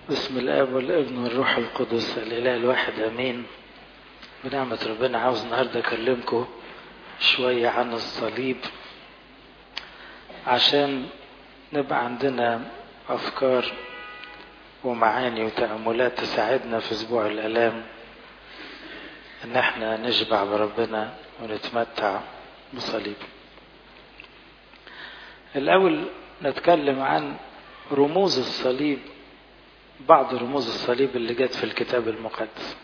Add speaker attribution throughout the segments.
Speaker 1: بسم الاب والابن والروح القدس الاله الواحد امين بنعمة ربنا عاوز النهارده اكلمكم شوية عن الصليب عشان نبقى عندنا افكار ومعاني وتأملات تساعدنا في اسبوع الالام ان احنا نشبع بربنا ونتمتع بصليب الاول نتكلم عن رموز الصليب بعض رموز الصليب اللي جت في الكتاب المقدس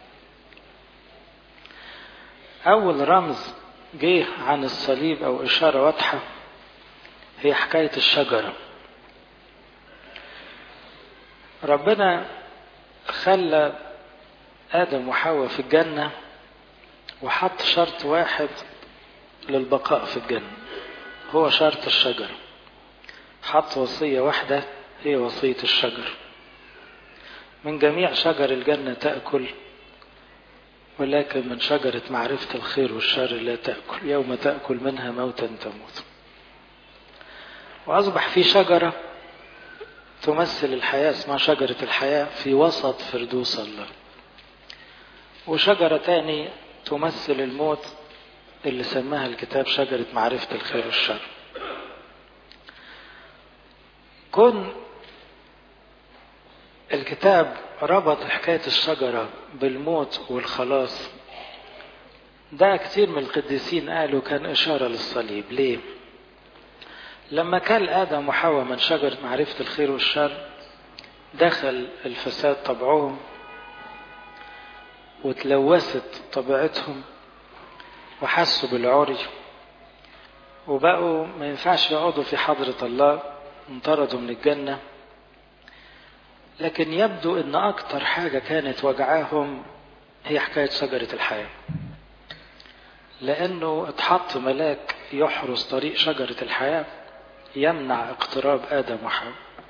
Speaker 1: أول رمز جه عن الصليب أو إشارة واضحة هي حكاية الشجرة ربنا خلى آدم وحواء في الجنة وحط شرط واحد للبقاء في الجنة هو شرط الشجرة حط وصية واحدة هي وصية الشجر من جميع شجر الجنة تأكل ولكن من شجرة معرفة الخير والشر لا تأكل يوم تأكل منها موتا تموت وأصبح في شجرة تمثل الحياة اسمها شجرة الحياة في وسط فردوس الله وشجرة تاني تمثل الموت اللي سماها الكتاب شجرة معرفة الخير والشر كن الكتاب ربط حكاية الشجرة بالموت والخلاص ده كتير من القديسين قالوا كان إشارة للصليب ليه؟ لما كان آدم وحواء من شجرة معرفة الخير والشر دخل الفساد طبعهم وتلوثت طبيعتهم وحسوا بالعري وبقوا ما ينفعش يقعدوا في حضرة الله انطردوا من الجنة لكن يبدو ان اكتر حاجة كانت وجعاهم هي حكاية شجرة الحياة لانه اتحط ملاك يحرس طريق شجرة الحياة يمنع اقتراب ادم وحواء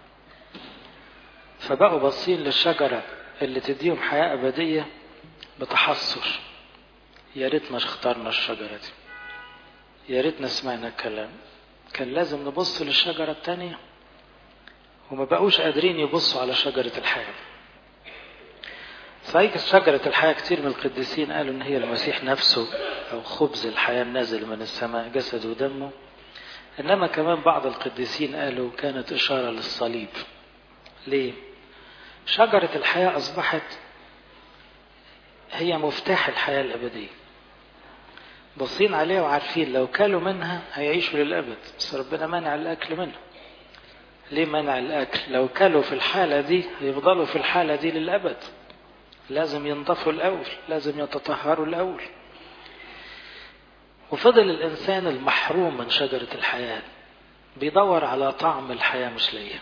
Speaker 1: فبقوا باصين للشجرة اللي تديهم حياة ابدية بتحسر يا ريتنا اخترنا الشجرة دي يا ريتنا سمعنا الكلام كان لازم نبص للشجرة التانية وما بقوش قادرين يبصوا على شجرة الحياة صحيح شجرة الحياة كتير من القديسين قالوا ان هي المسيح نفسه او خبز الحياة النازل من السماء جسده ودمه انما كمان بعض القديسين قالوا كانت اشارة للصليب ليه شجرة الحياة اصبحت هي مفتاح الحياة الابدية باصين عليها وعارفين لو كلوا منها هيعيشوا للابد بس ربنا منع الاكل منها ليه منع الأكل لو كلوا في الحالة دي هيفضلوا في الحالة دي للأبد لازم ينضفوا الأول لازم يتطهروا الأول وفضل الإنسان المحروم من شجرة الحياة بيدور على طعم الحياة مش ليا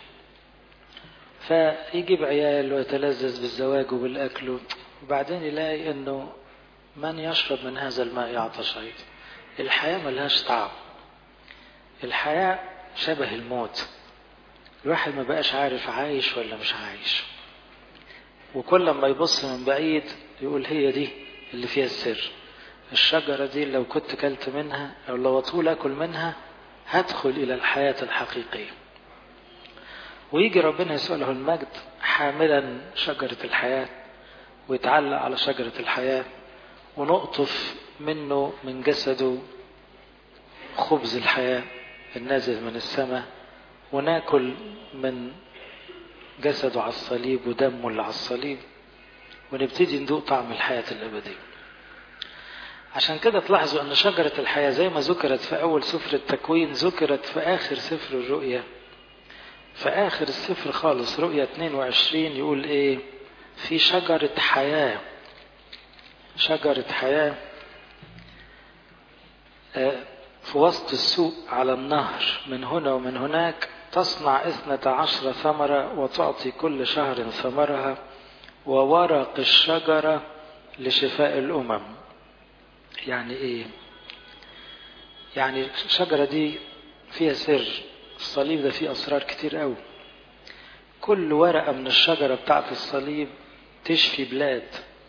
Speaker 1: فيجيب عيال ويتلذذ بالزواج وبالأكل وبعدين يلاقي إنه من يشرب من هذا الماء يعطش أيضا الحياة ملهاش طعم الحياة شبه الموت الواحد ما بقاش عارف عايش ولا مش عايش وكل ما يبص من بعيد يقول هي دي اللي فيها السر الشجرة دي لو كنت كلت منها أو لو أطول أكل منها هدخل إلى الحياة الحقيقية ويجي ربنا يسوع له المجد حاملا شجرة الحياة ويتعلق على شجرة الحياة ونقطف منه من جسده خبز الحياة النازل من السماء وناكل من جسده على الصليب ودمه اللي على الصليب ونبتدي ندوق طعم الحياة الأبدية عشان كده تلاحظوا أن شجرة الحياة زي ما ذكرت في أول سفر التكوين ذكرت في آخر سفر الرؤيا في آخر السفر خالص رؤيا 22 يقول إيه في شجرة حياة شجرة حياة في وسط السوق على النهر من هنا ومن هناك تصنع اثنة عشر ثمرة وتعطي كل شهر ثمرها وورق الشجرة لشفاء الأمم يعني إيه يعني الشجرة دي فيها سر الصليب ده فيه أسرار كتير قوي كل ورقة من الشجرة بتاعت الصليب تشفي بلاد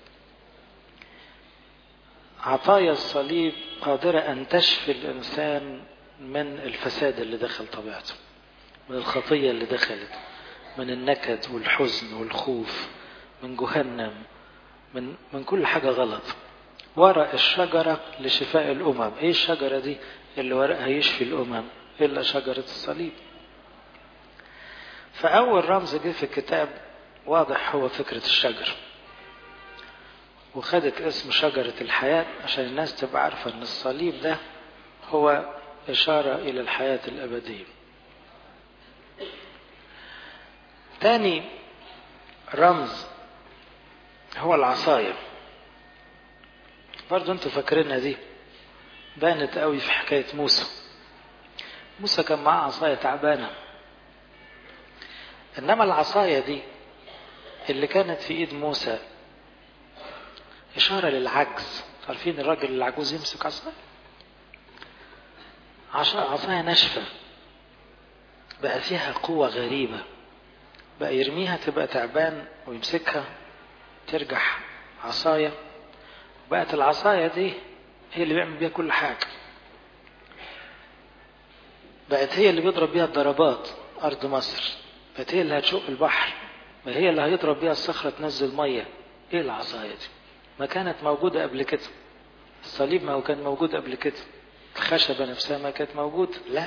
Speaker 1: عطايا الصليب قادرة أن تشفي الإنسان من الفساد اللي دخل طبيعته من الخطية اللي دخلت من النكد والحزن والخوف من جهنم من من كل حاجة غلط ورق الشجرة لشفاء الأمم إيه الشجرة دي اللي ورقها يشفي الأمم إلا شجرة الصليب فأول رمز جه في الكتاب واضح هو فكرة الشجر وخدت اسم شجرة الحياة عشان الناس تبقى عارفة أن الصليب ده هو إشارة إلى الحياة الأبدية تاني رمز هو العصاية برضو انتوا فاكرينها دي بانت قوي في حكاية موسى موسى كان معاه عصاية تعبانة انما العصاية دي اللي كانت في ايد موسى اشارة للعجز عارفين الراجل العجوز يمسك عصاية عصاية ناشفة بقى فيها قوة غريبة بقى يرميها تبقى تعبان ويمسكها ترجع عصاية بقت العصاية دي هي اللي بيعمل بيها كل حاجة بقت هي اللي بيضرب بيها الضربات أرض مصر بقت هي اللي هتشق البحر ما هي اللي هيضرب بيها الصخرة تنزل مية ايه العصاية دي ما كانت موجودة قبل كده الصليب ما هو كان موجود قبل كده الخشبة نفسها ما كانت موجودة لا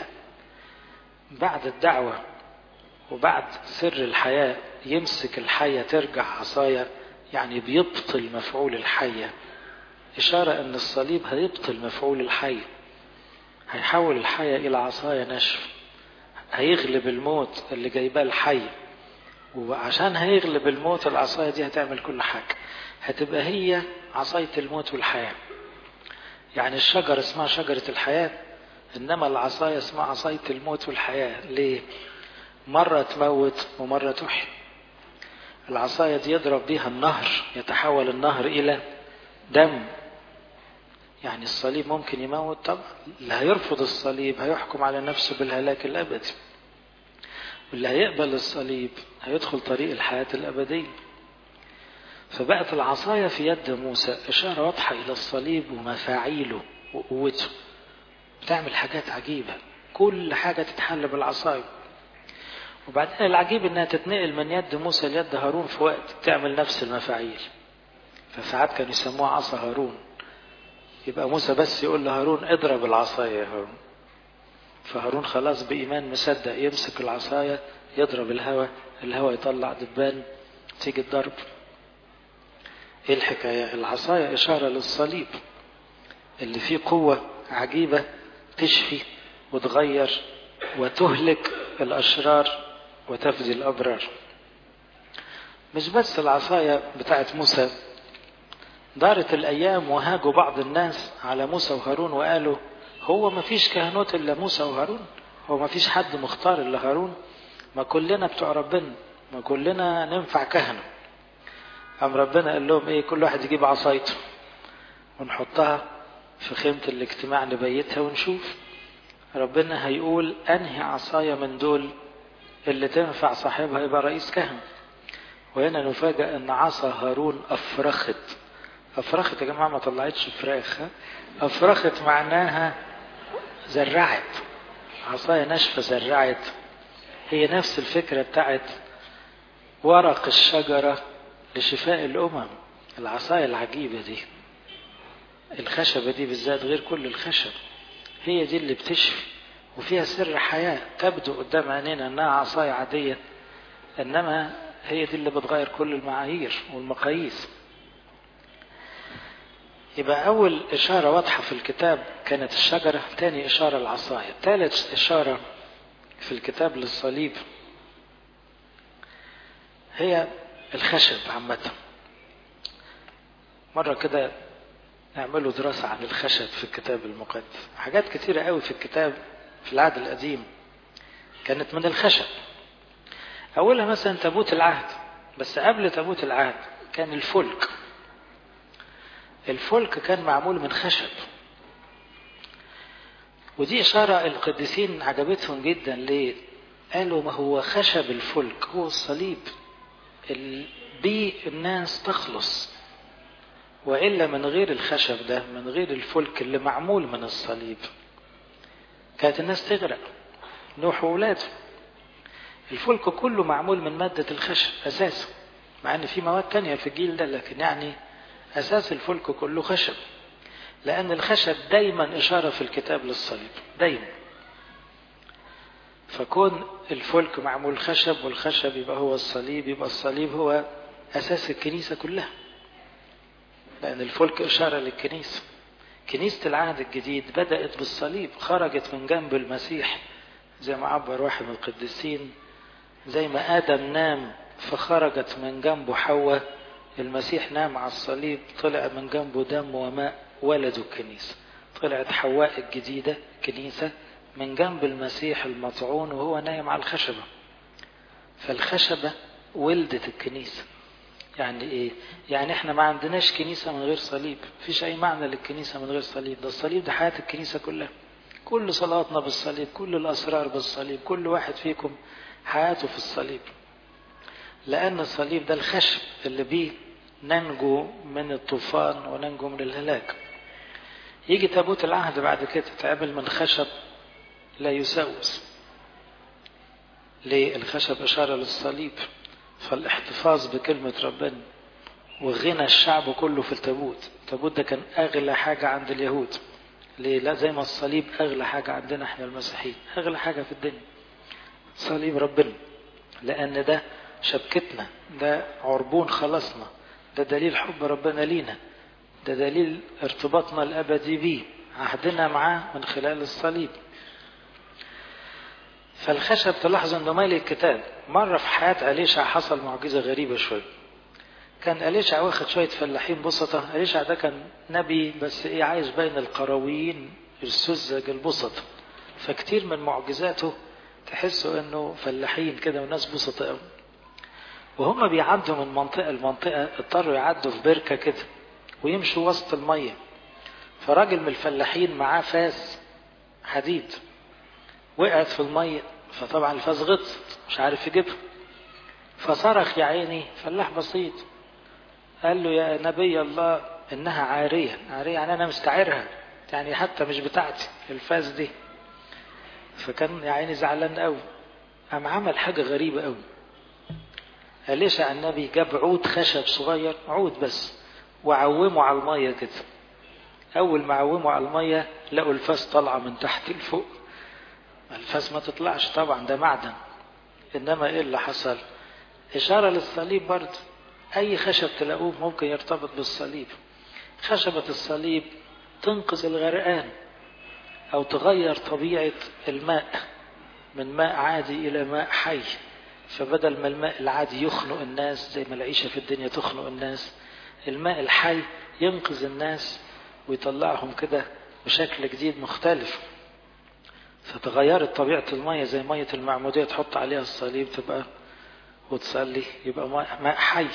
Speaker 1: بعد الدعوة وبعد سر الحياة يمسك الحية ترجع عصاية يعني بيبطل مفعول الحية إشارة أن الصليب هيبطل مفعول الحي هيحول الحية إلى عصاية نشف هيغلب الموت اللي جايباه الحي وعشان هيغلب الموت العصاية دي هتعمل كل حاجة هتبقى هي عصاية الموت والحياة يعني الشجر اسمها شجرة الحياة إنما العصاية اسمها عصاية الموت والحياة ليه؟ مرة تموت ومرة تحيي العصاية دي يضرب بيها النهر يتحول النهر إلى دم يعني الصليب ممكن يموت طبعا اللي هيرفض الصليب هيحكم على نفسه بالهلاك الأبدي واللي هيقبل الصليب هيدخل طريق الحياة الأبدية فبقت العصاية في يد موسى إشارة واضحة إلى الصليب ومفاعيله وقوته بتعمل حاجات عجيبة كل حاجة تتحل بالعصاية وبعدين العجيب انها تتنقل من يد موسى ليد هارون في وقت تعمل نفس المفاعيل فساعات كانوا يسموها عصا هارون يبقى موسى بس يقول لهارون اضرب العصاية يا هارون فهارون خلاص بإيمان مصدق يمسك العصاية يضرب الهواء الهواء يطلع دبان تيجي الضرب ايه الحكاية العصاية إشارة للصليب اللي فيه قوة عجيبة تشفي وتغير وتهلك الأشرار وتفدي الأبرار مش بس العصاية بتاعت موسى دارت الأيام وهاجوا بعض الناس على موسى وهارون وقالوا هو ما فيش كهنوت إلا موسى وهارون هو ما فيش حد مختار إلا هارون ما كلنا بتوع ربنا ما كلنا ننفع كهنة قام ربنا قال لهم ايه كل واحد يجيب عصايته ونحطها في خيمة الاجتماع نبيتها ونشوف ربنا هيقول انهي عصاية من دول اللي تنفع صاحبها يبقى رئيس كهنة وهنا نفاجأ ان عصا هارون افرخت افرخت يا جماعة ما طلعتش فراخ افرخت معناها زرعت عصاية ناشفة زرعت هي نفس الفكرة بتاعت ورق الشجرة لشفاء الأمم العصاية العجيبة دي الخشبة دي بالذات غير كل الخشب هي دي اللي بتشفي وفيها سر حياة تبدو قدام عينينا انها عصاية عادية انما هي دي اللي بتغير كل المعايير والمقاييس يبقى أول إشارة واضحة في الكتاب كانت الشجرة تاني إشارة العصاية ثالث إشارة في الكتاب للصليب هي الخشب عامة مرة كده نعملوا دراسة عن الخشب في الكتاب المقدس حاجات كتيرة قوي في الكتاب في العهد القديم كانت من الخشب أولها مثلا تابوت العهد بس قبل تابوت العهد كان الفلك الفلك كان معمول من خشب ودي إشارة القديسين عجبتهم جدا ليه قالوا ما هو خشب الفلك هو الصليب بيه الناس تخلص وإلا من غير الخشب ده من غير الفلك اللي معمول من الصليب كانت الناس تغرق نوح وولاده الفلك كله معمول من مادة الخشب أساسا مع أن في مواد تانية في الجيل ده لكن يعني أساس الفلك كله خشب لأن الخشب دايما إشارة في الكتاب للصليب دايما فكون الفلك معمول خشب والخشب يبقى هو الصليب يبقى الصليب هو أساس الكنيسة كلها لأن الفلك إشارة للكنيسة كنيسة العهد الجديد بدأت بالصليب خرجت من جنب المسيح زي ما عبر واحد من القديسين زي ما آدم نام فخرجت من جنبه حواء المسيح نام على الصليب طلع من جنبه دم وماء ولدوا الكنيسة طلعت حواء الجديدة كنيسة من جنب المسيح المطعون وهو نايم على الخشبة فالخشبة ولدت الكنيسة يعني ايه يعني احنا ما عندناش كنيسة من غير صليب فيش اي معنى للكنيسة من غير صليب ده الصليب ده حياة الكنيسة كلها كل صلاتنا بالصليب كل الاسرار بالصليب كل واحد فيكم حياته في الصليب لان الصليب ده الخشب اللي بيه ننجو من الطوفان وننجو من الهلاك يجي تابوت العهد بعد كده تعمل من خشب لا يسوس ليه الخشب إشارة للصليب فالاحتفاظ بكلمة ربنا وغنى الشعب كله في التابوت التابوت ده كان أغلى حاجة عند اليهود ليه لا زي ما الصليب أغلى حاجة عندنا احنا المسيحيين أغلى حاجة في الدنيا صليب ربنا لأن ده شبكتنا ده عربون خلصنا ده دليل حب ربنا لينا ده دليل ارتباطنا الأبدي بيه عهدنا معاه من خلال الصليب فالخشب تلاحظ انه مالي الكتاب مرة في حياة أليشع حصل معجزة غريبة شوية كان أليشع واخد شوية فلاحين بسطة أليشع ده كان نبي بس ايه عايش بين القرويين السذج البسطة فكتير من معجزاته تحسوا انه فلاحين كده وناس بسطة قوي وهم بيعدوا من منطقة لمنطقة اضطروا يعدوا في بركة كده ويمشوا وسط المية فراجل من الفلاحين معاه فاس حديد وقعت في المية فطبعا الفاس غطست مش عارف يجيبها فصرخ يا عيني فلاح بسيط قال له يا نبي الله انها عارية عارية يعني انا مستعيرها يعني حتى مش بتاعتي الفاس دي فكان يا عيني زعلان قوي قام عمل حاجة غريبة قوي أليشع النبي جاب عود خشب صغير عود بس وعومه على المية كده أول ما عومه على المية لقوا الفاس طالعة من تحت لفوق الفاس ما تطلعش طبعا ده معدن إنما إيه اللي حصل إشارة للصليب برضه أي خشب تلاقوه ممكن يرتبط بالصليب خشبة الصليب تنقذ الغرقان أو تغير طبيعة الماء من ماء عادي إلى ماء حي فبدل ما الماء العادي يخنق الناس زي ما العيشة في الدنيا تخنق الناس الماء الحي ينقذ الناس ويطلعهم كده بشكل جديد مختلف فتغيرت طبيعة المية زي مية المعمودية تحط عليها الصليب تبقى وتصلي يبقى ماء حي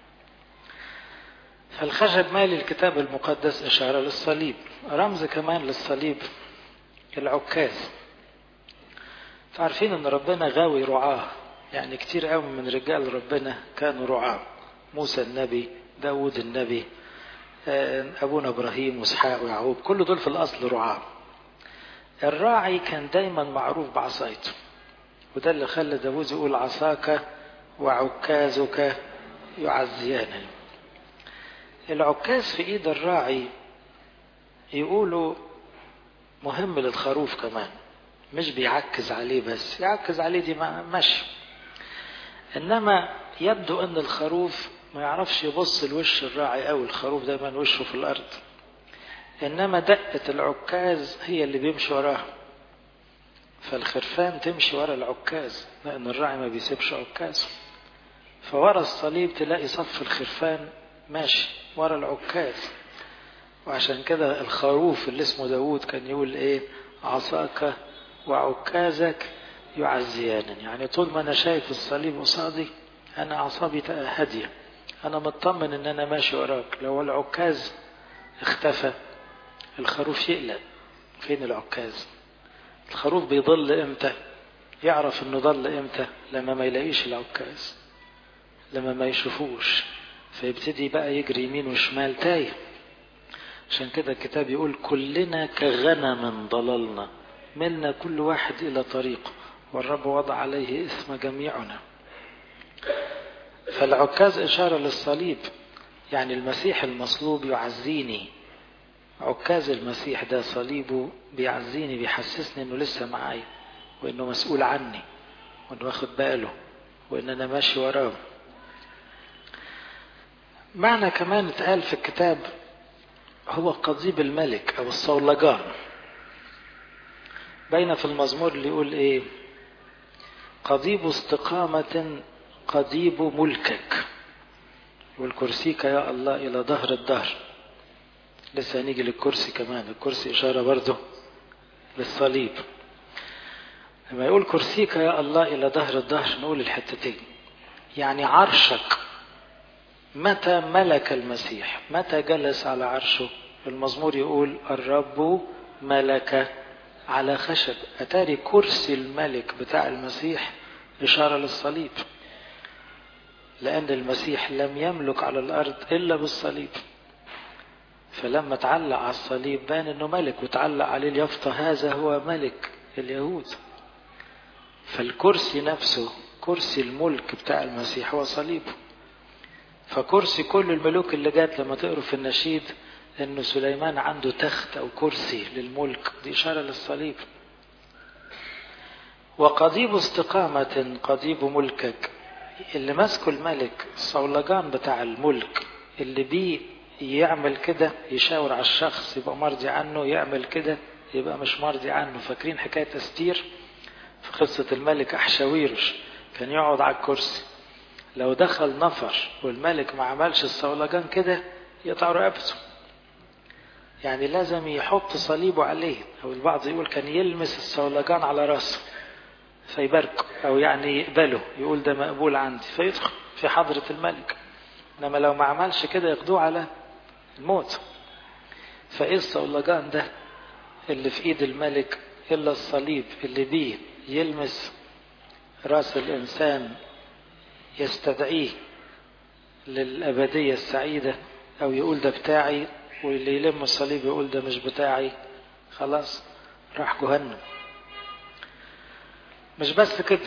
Speaker 1: فالخشب مالي الكتاب المقدس إشارة للصليب رمز كمان للصليب العكاز تعرفين ان ربنا غاوي رعاه يعني كتير قوي من رجال ربنا كانوا رعاه موسى النبي داود النبي أبونا إبراهيم وإسحاق ويعقوب كل دول في الأصل رعاة الراعي كان دايما معروف بعصايته وده اللي خلى داود يقول عصاك وعكازك يعزيانني العكاز في ايد الراعي يقولوا مهم للخروف كمان مش بيعكز عليه بس يعكز عليه دي ماشي انما يبدو ان الخروف ما يعرفش يبص لوش الراعي أو الخروف دايما وشه في الأرض إنما دقة العكاز هي اللي بيمشي وراها فالخرفان تمشي ورا العكاز لأن الراعي ما بيسيبش عكازه فورا الصليب تلاقي صف الخرفان ماشي ورا العكاز وعشان كده الخروف اللي اسمه داود كان يقول ايه عصاك وعكازك يعزيانني يعني طول ما انا شايف الصليب قصادي انا اعصابي هاديه انا مطمن ان انا ماشي وراك لو العكاز اختفى الخروف يقلق فين العكاز الخروف بيضل امتى يعرف انه ضل امتى لما ما يلاقيش العكاز لما ما يشوفوش فيبتدي بقى يجري يمين وشمال تايه عشان كده الكتاب يقول كلنا كغنم ضللنا ملنا كل واحد الى طريقه والرب وضع عليه اسم جميعنا فالعكاز إشارة للصليب يعني المسيح المصلوب يعزيني عكاز المسيح ده صليبه بيعزيني بيحسسني انه لسه معايا وانه مسؤول عني وانه واخد باله وان انا ماشي وراه معنى كمان اتقال في الكتاب هو قضيب الملك او الصولجان بين في المزمور اللي يقول ايه قضيب استقامة قضيب ملكك والكرسيك يا الله إلى ظهر الدهر لسه هنيجي للكرسي كمان الكرسي إشارة برضه للصليب لما يقول كرسيك يا الله إلى ظهر الدهر نقول الحتتين يعني عرشك متى ملك المسيح متى جلس على عرشه المزمور يقول الرب ملك على خشب أتاري كرسي الملك بتاع المسيح إشارة للصليب لأن المسيح لم يملك على الأرض إلا بالصليب فلما تعلق على الصليب بان انه ملك وتعلق عليه اليافطة هذا هو ملك اليهود فالكرسي نفسه كرسي الملك بتاع المسيح هو صليبه فكرسي كل الملوك اللي جات لما تقروا في النشيد انه سليمان عنده تخت او كرسي للملك دي اشاره للصليب وقضيب استقامة قضيب ملكك اللي ماسكه الملك الصولجان بتاع الملك اللي بيه يعمل كده يشاور على الشخص يبقى مرضي عنه يعمل كده يبقى مش مرضي عنه فاكرين حكاية استير في قصة الملك أحشاويرش كان يقعد على الكرسي لو دخل نفر والملك ما عملش الصولجان كده يقطع رقبته يعني لازم يحط صليبه عليه أو البعض يقول كان يلمس الصولجان على راسه فيباركه أو يعني يقبله يقول ده مقبول عندي فيدخل في حضرة الملك إنما لو ما عملش كده يقضوه على الموت فإيه الصولجان ده اللي في إيد الملك إلا الصليب اللي بيه يلمس راس الإنسان يستدعيه للأبدية السعيدة أو يقول ده بتاعي واللي يلم الصليب يقول ده مش بتاعي خلاص راح جهنم مش بس كده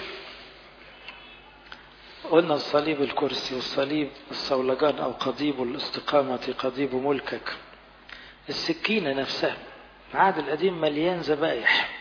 Speaker 1: قلنا الصليب الكرسي والصليب الصولجان أو قضيب الاستقامة قضيب ملكك السكينة نفسها العهد القديم مليان ذبايح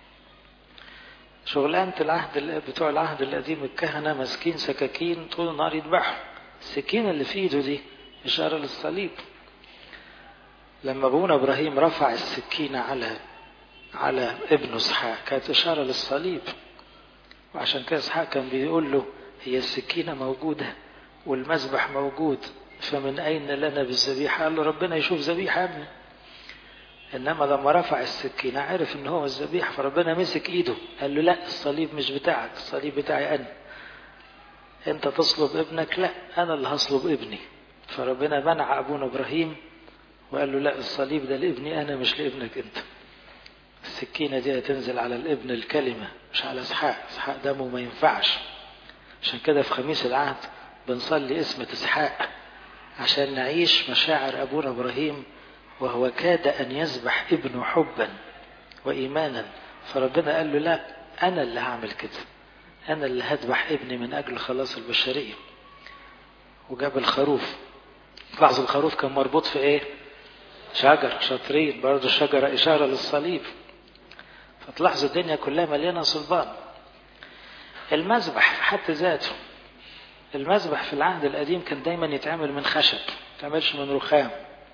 Speaker 1: شغلانة العهد بتوع العهد القديم الكهنة ماسكين سكاكين طول النهار يذبحوا السكينة اللي في ايده دي إشارة للصليب لما ابونا ابراهيم رفع السكينة على على ابنه اسحاق كانت إشارة للصليب وعشان كده اسحاق كان بيقول له هي السكينة موجودة والمذبح موجود فمن أين لنا بالذبيحة قال له ربنا يشوف ذبيحة يا ابني إنما لما رفع السكينة عرف إن هو الذبيحة فربنا مسك إيده قال له لا الصليب مش بتاعك الصليب بتاعي أنا أنت تصلب ابنك لا أنا اللي هصلب ابني فربنا منع أبونا إبراهيم وقال له لا الصليب ده لابني أنا مش لابنك أنت السكينة دي هتنزل على الابن الكلمة مش على اسحاق اسحاق دمه ما ينفعش عشان كده في خميس العهد بنصلي اسمة اسحاق عشان نعيش مشاعر أبونا إبراهيم وهو كاد أن يذبح ابنه حبا وإيمانا فربنا قال له لا أنا اللي هعمل كده أنا اللي هذبح ابني من أجل خلاص البشرية وجاب الخروف لاحظ الخروف كان مربوط في إيه شجر شاطرين برضه الشجرة إشارة للصليب فتلاحظوا الدنيا كلها مليانة صلبان المذبح في حد ذاته المذبح في العهد القديم كان دايما يتعمل من خشب ما يتعملش من رخام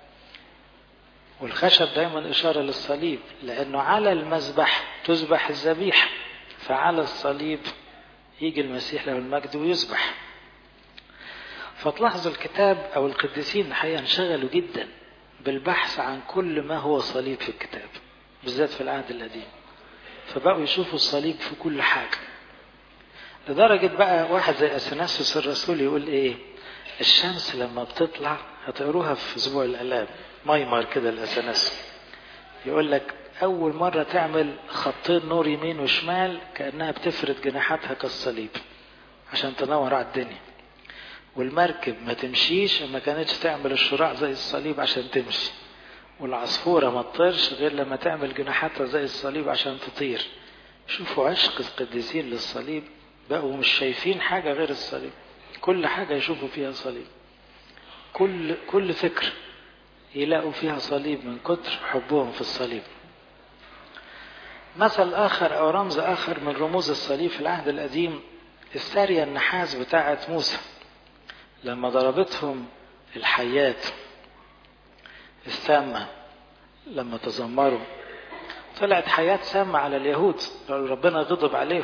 Speaker 1: والخشب دايما إشارة للصليب لأنه على المذبح تذبح الذبيحة فعلى الصليب يجي المسيح له المجد ويذبح فتلاحظوا الكتاب أو القديسين الحقيقة انشغلوا جدا بالبحث عن كل ما هو صليب في الكتاب بالذات في العهد القديم فبقوا يشوفوا الصليب في كل حاجة لدرجة بقى واحد زي أثناسيوس الرسول يقول إيه الشمس لما بتطلع هتقروها في أسبوع الآلام مايمر كده الأثناسيوس يقول لك أول مرة تعمل خطين نور يمين وشمال كأنها بتفرد جناحاتها كالصليب عشان تنور على الدنيا والمركب ما تمشيش ما كانتش تعمل الشراع زي الصليب عشان تمشي والعصفورة ما تطيرش غير لما تعمل جناحاتها زي الصليب عشان تطير شوفوا عشق القديسين للصليب بقوا مش شايفين حاجة غير الصليب كل حاجة يشوفوا فيها صليب كل كل فكر يلاقوا فيها صليب من كتر حبهم في الصليب مثل آخر أو رمز آخر من رموز الصليب في العهد القديم السارية النحاس بتاعة موسى لما ضربتهم الحيات السامة لما تذمروا طلعت حياة سامة على اليهود ربنا غضب عليهم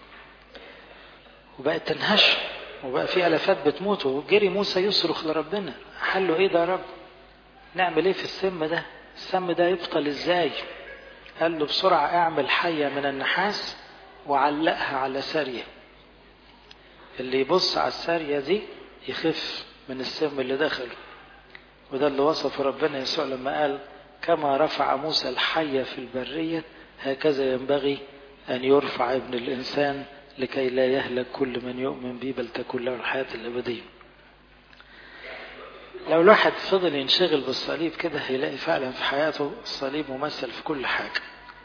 Speaker 1: وبقت تنهش وبقى في ألفات بتموت وجري موسى يصرخ لربنا حل له إيه ده يا رب نعمل إيه في السم ده السم ده يبطل إزاي قال له بسرعة اعمل حية من النحاس وعلقها على سارية اللي يبص على السارية دي يخف من السم اللي دخله وده اللي وصفه ربنا يسوع لما قال كما رفع موسى الحية في البرية هكذا ينبغي أن يرفع ابن الإنسان لكي لا يهلك كل من يؤمن به بل تكون له الحياة الأبدية لو الواحد فضل ينشغل بالصليب كده هيلاقي فعلا في حياته الصليب ممثل في كل حاجة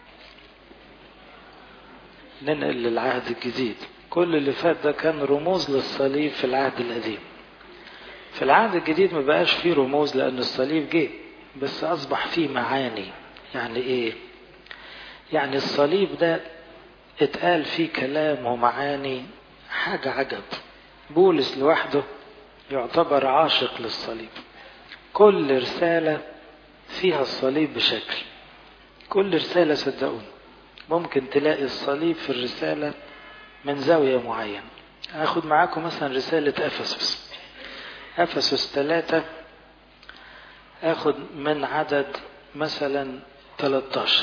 Speaker 1: ننقل للعهد الجديد كل اللي فات ده كان رموز للصليب في العهد القديم في العهد الجديد ما بقاش فيه رموز لأن الصليب جه بس أصبح فيه معاني يعني إيه يعني الصليب ده اتقال فيه كلام ومعاني حاجة عجب بولس لوحده يعتبر عاشق للصليب كل رسالة فيها الصليب بشكل كل رسالة صدقوني ممكن تلاقي الصليب في الرسالة من زاوية معينة هاخد معاكم مثلا رسالة أفسس أفسس ثلاثة أخد من عدد مثلا 13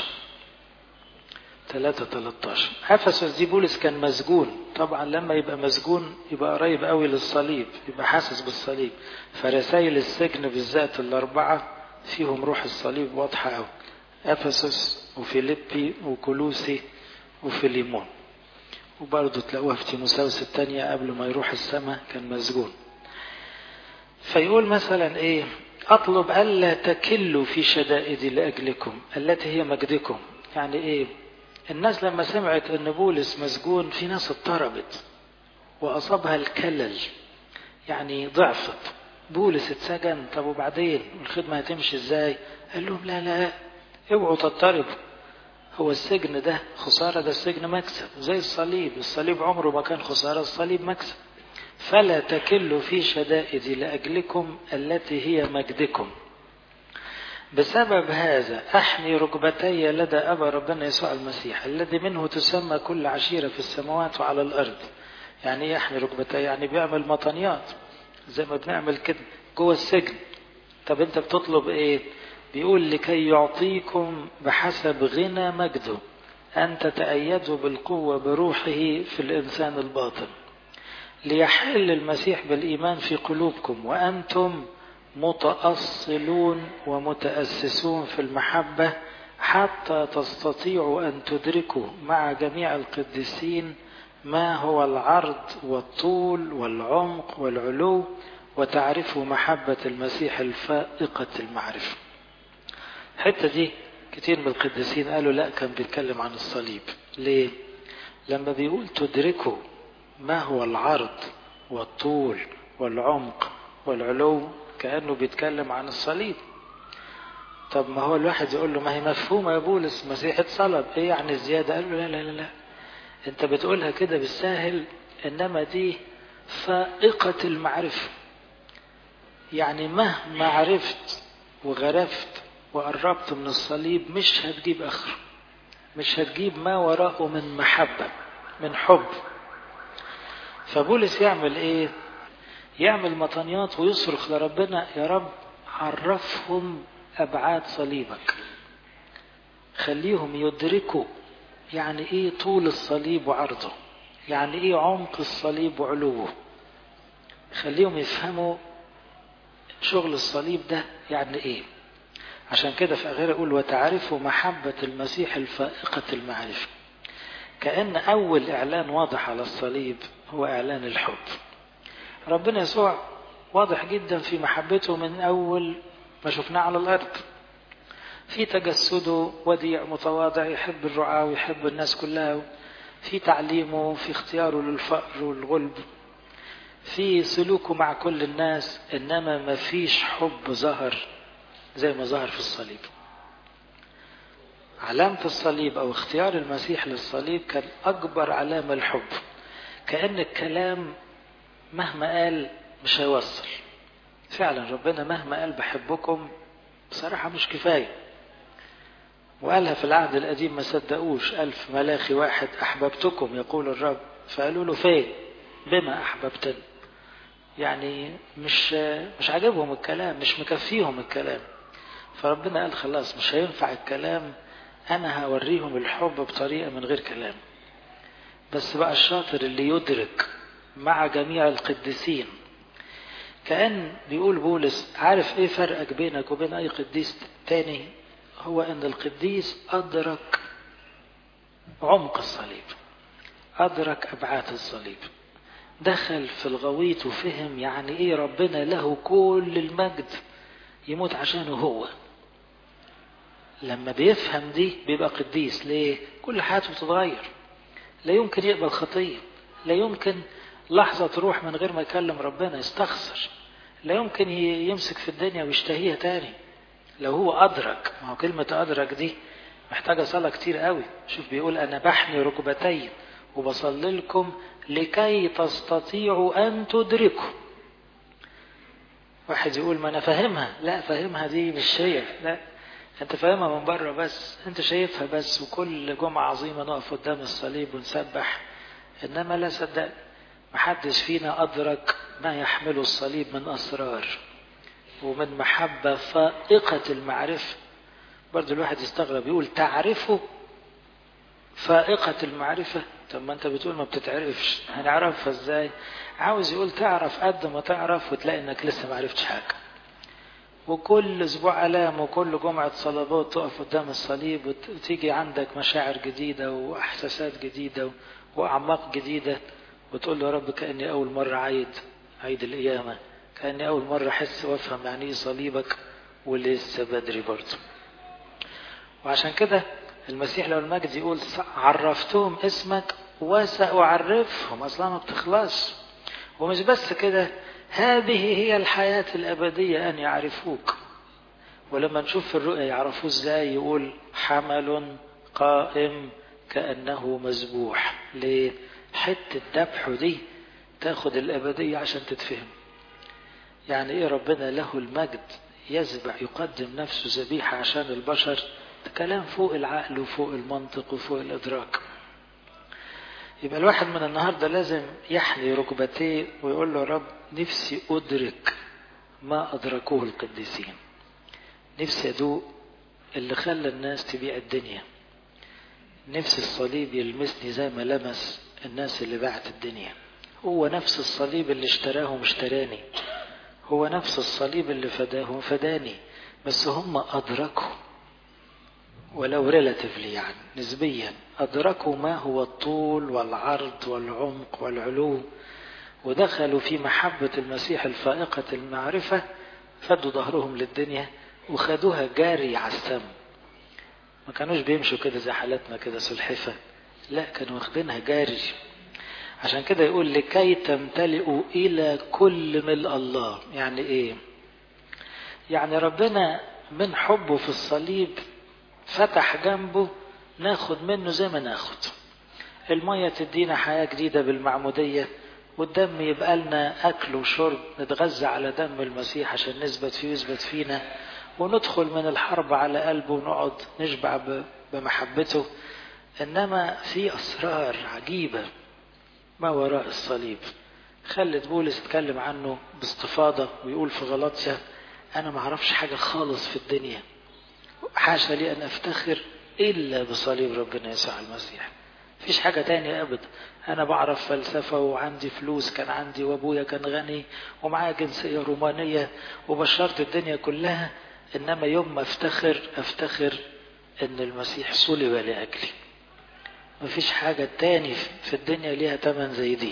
Speaker 1: 3 13 أفسس دي بولس كان مسجون طبعا لما يبقى مسجون يبقى قريب قوي للصليب يبقى حاسس بالصليب فرسائل السجن بالذات الأربعة فيهم روح الصليب واضحة قوي أفسس وفيليبي وكولوسي وفيليمون وبرضه تلاقوها في تيموساوس الثانية قبل ما يروح السماء كان مسجون فيقول مثلا ايه اطلب الا تكلوا في شدائدي لاجلكم التي هي مجدكم يعني ايه الناس لما سمعت ان بولس مسجون في ناس اضطربت واصابها الكلل يعني ضعفت بولس اتسجن طب وبعدين الخدمة هتمشي ازاي قال لهم لا لا اوعوا تضطربوا هو السجن ده خسارة ده السجن مكسب زي الصليب الصليب عمره ما كان خسارة الصليب مكسب فلا تكلوا في شدائدي لأجلكم التي هي مجدكم بسبب هذا أحني ركبتي لدى أبا ربنا يسوع المسيح الذي منه تسمى كل عشيرة في السماوات وعلى الأرض يعني ايه يحني ركبتي يعني بيعمل مطنيات زي ما بنعمل كده جوه السجن طب انت بتطلب ايه بيقول لكي يعطيكم بحسب غنى مجده أن تتأيدوا بالقوة بروحه في الإنسان الباطن ليحل المسيح بالإيمان في قلوبكم وأنتم متأصلون ومتأسسون في المحبة حتى تستطيعوا أن تدركوا مع جميع القديسين ما هو العرض والطول والعمق والعلو وتعرفوا محبة المسيح الفائقة المعرفة الحتة دي كتير من القديسين قالوا لا كان بيتكلم عن الصليب ليه لما بيقول تدركوا ما هو العرض والطول والعمق والعلو كأنه بيتكلم عن الصليب طب ما هو الواحد يقول له ما هي مفهومة يا بولس مسيح اتصلب ايه يعني الزيادة قال له لا لا لا لا انت بتقولها كده بالساهل انما دي فائقة المعرفة يعني مهما عرفت وغرفت وقربت من الصليب مش هتجيب اخره مش هتجيب ما وراءه من محبة من حب فبولس يعمل ايه يعمل مطنيات ويصرخ لربنا يا رب عرفهم ابعاد صليبك خليهم يدركوا يعني ايه طول الصليب وعرضه يعني ايه عمق الصليب وعلوه خليهم يفهموا شغل الصليب ده يعني ايه عشان كده في غير يقول وتعرفوا محبة المسيح الفائقة المعرفة كأن أول إعلان واضح على الصليب هو إعلان الحب ربنا يسوع واضح جدا في محبته من أول ما شفناه على الأرض في تجسده وديع متواضع يحب الرعاة ويحب الناس كلها في تعليمه في اختياره للفقر والغلب في سلوكه مع كل الناس إنما ما فيش حب ظهر زي ما ظهر في الصليب علامة الصليب أو اختيار المسيح للصليب كان أكبر علامة الحب كأن الكلام مهما قال مش هيوصل فعلا ربنا مهما قال بحبكم بصراحة مش كفاية وقالها في العهد القديم ما صدقوش ألف ملاخي واحد أحببتكم يقول الرب فقالوا له فين بما أحببتني يعني مش مش عاجبهم الكلام مش مكفيهم الكلام فربنا قال خلاص مش هينفع الكلام أنا هوريهم الحب بطريقة من غير كلام بس بقى الشاطر اللي يدرك مع جميع القديسين كأن بيقول بولس عارف ايه فرقك بينك وبين اي قديس تاني هو ان القديس ادرك عمق الصليب ادرك ابعاد الصليب دخل في الغويط وفهم يعني ايه ربنا له كل المجد يموت عشانه هو لما بيفهم دي بيبقى قديس ليه كل حياته بتتغير لا يمكن يقبل خطيه لا يمكن لحظة تروح من غير ما يكلم ربنا يستخسر لا يمكن يمسك في الدنيا ويشتهيها تاني لو هو أدرك ما هو كلمة أدرك دي محتاجة صلاة كتير قوي شوف بيقول أنا بحني ركبتي وبصلي لكم لكي تستطيعوا أن تدركوا واحد يقول ما أنا فاهمها لا فاهمها دي مش هي لا أنت فاهمها من بره بس أنت شايفها بس وكل جمعة عظيمة نقف قدام الصليب ونسبح إنما لا صدق محدش فينا أدرك ما يحمله الصليب من أسرار ومن محبة فائقة المعرفة برضو الواحد يستغرب يقول تعرفه فائقة المعرفة طب ما انت بتقول ما بتتعرفش هنعرفها ازاي عاوز يقول تعرف قد ما تعرف وتلاقي انك لسه ما عرفتش حاجة وكل اسبوع الام وكل جمعة صلابات تقف قدام الصليب وتيجي عندك مشاعر جديدة واحساسات جديدة واعماق جديدة وتقول له يا رب كأني أول مرة عيد عيد القيامة كأني أول مرة أحس وأفهم يعني إيه صليبك ولسه بدري برضه وعشان كده المسيح لو المجد يقول عرفتهم اسمك وسأعرفهم أصلا ما بتخلص ومش بس كده هذه هي الحياة الأبدية أن يعرفوك ولما نشوف في الرؤيا يعرفوه ازاي يقول حمل قائم كأنه مذبوح ليه حتة ذبحه دي تاخد الأبدية عشان تتفهم يعني إيه ربنا له المجد يذبح يقدم نفسه ذبيحة عشان البشر ده كلام فوق العقل وفوق المنطق وفوق الإدراك يبقى الواحد من النهاردة لازم يحني ركبتيه ويقول له رب نفسي أدرك ما أدركوه القديسين نفسي أدوق اللي خلى الناس تبيع الدنيا نفس الصليب يلمسني زي ما لمس الناس اللي باعت الدنيا هو نفس الصليب اللي اشتراهم اشتراني هو نفس الصليب اللي فداهم فداني بس هم أدركوا ولو ريلاتيفلي يعني نسبيا أدركوا ما هو الطول والعرض والعمق والعلو ودخلوا في محبة المسيح الفائقة المعرفة فدوا ظهرهم للدنيا وخدوها جاري على السم ما كانوش بيمشوا كده زي حالتنا كده سلحفة لا كانوا واخدينها جاري عشان كده يقول لكي تمتلئوا إلى كل ملء الله يعني إيه يعني ربنا من حبه في الصليب فتح جنبه ناخد منه زي ما ناخد المية تدينا حياة جديدة بالمعمودية والدم يبقى لنا أكل وشرب نتغذى على دم المسيح عشان نثبت فيه ويثبت فينا وندخل من الحرب على قلبه ونقعد نشبع بمحبته إنما في أسرار عجيبة ما وراء الصليب خلت بولس يتكلم عنه باستفاضة ويقول في غلطية أنا ما أعرفش حاجة خالص في الدنيا حاشا لي أن أفتخر إلا بصليب ربنا يسوع المسيح فيش حاجة تانية أبدا أنا بعرف فلسفة وعندي فلوس كان عندي وأبويا كان غني ومعايا جنسية رومانية وبشرت الدنيا كلها إنما يوم ما أفتخر أفتخر إن المسيح صلب لأجلي مفيش حاجة تاني في الدنيا ليها تمن زي دي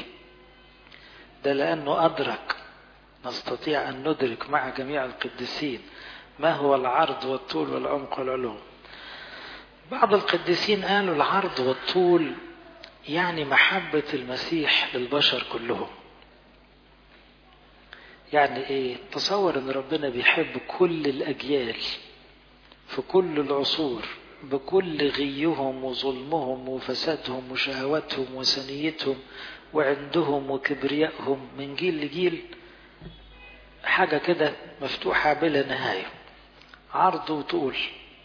Speaker 1: ده لأنه أدرك نستطيع أن ندرك مع جميع القديسين ما هو العرض والطول والعمق والعلو بعض القديسين قالوا العرض والطول يعني محبة المسيح للبشر كلهم يعني ايه تصور ان ربنا بيحب كل الاجيال في كل العصور بكل غيهم وظلمهم وفسادهم وشهواتهم وسنيتهم وعندهم وكبريائهم من جيل لجيل حاجة كده مفتوحة بلا نهاية عرض وطول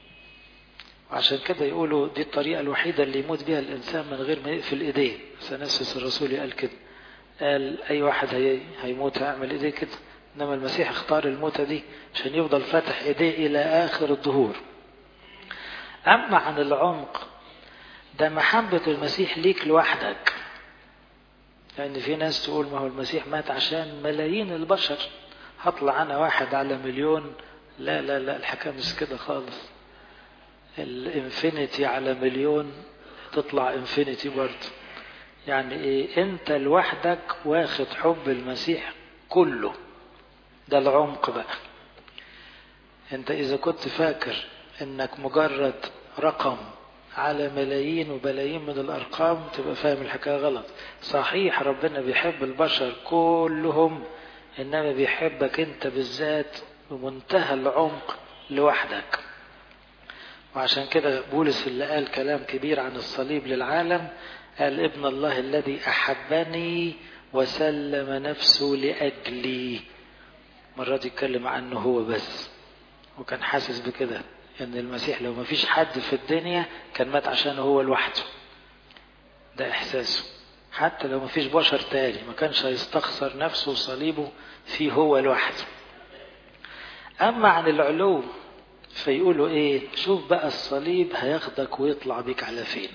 Speaker 1: وعشان كده يقولوا دي الطريقة الوحيدة اللي يموت بها الإنسان من غير ما يقفل إيديه سنسس الرسول قال كده قال أي واحد هي هيموت هيعمل إيديه كده إنما المسيح اختار الموتة دي عشان يفضل فاتح إيديه إلى آخر الظهور أما عن العمق ده محبة المسيح ليك لوحدك لأن يعني في ناس تقول ما هو المسيح مات عشان ملايين البشر هطلع أنا واحد على مليون لا لا لا الحكاية مش كده خالص الانفينيتي على مليون تطلع انفينيتي برضه يعني ايه انت لوحدك واخد حب المسيح كله ده العمق بقى انت اذا كنت فاكر انك مجرد رقم على ملايين وبلايين من الارقام تبقى فاهم الحكايه غلط صحيح ربنا بيحب البشر كلهم انما بيحبك انت بالذات بمنتهى العمق لوحدك وعشان كده بولس اللي قال كلام كبير عن الصليب للعالم قال ابن الله الذي احبني وسلم نفسه لاجلي مرات يتكلم عنه هو بس وكان حاسس بكده ان المسيح لو ما فيش حد في الدنيا كان مات عشان هو لوحده ده احساسه حتى لو ما فيش بشر تاني ما كانش هيستخسر نفسه وصليبه فيه هو لوحده اما عن العلو فيقولوا ايه شوف بقى الصليب هياخدك ويطلع بيك على فين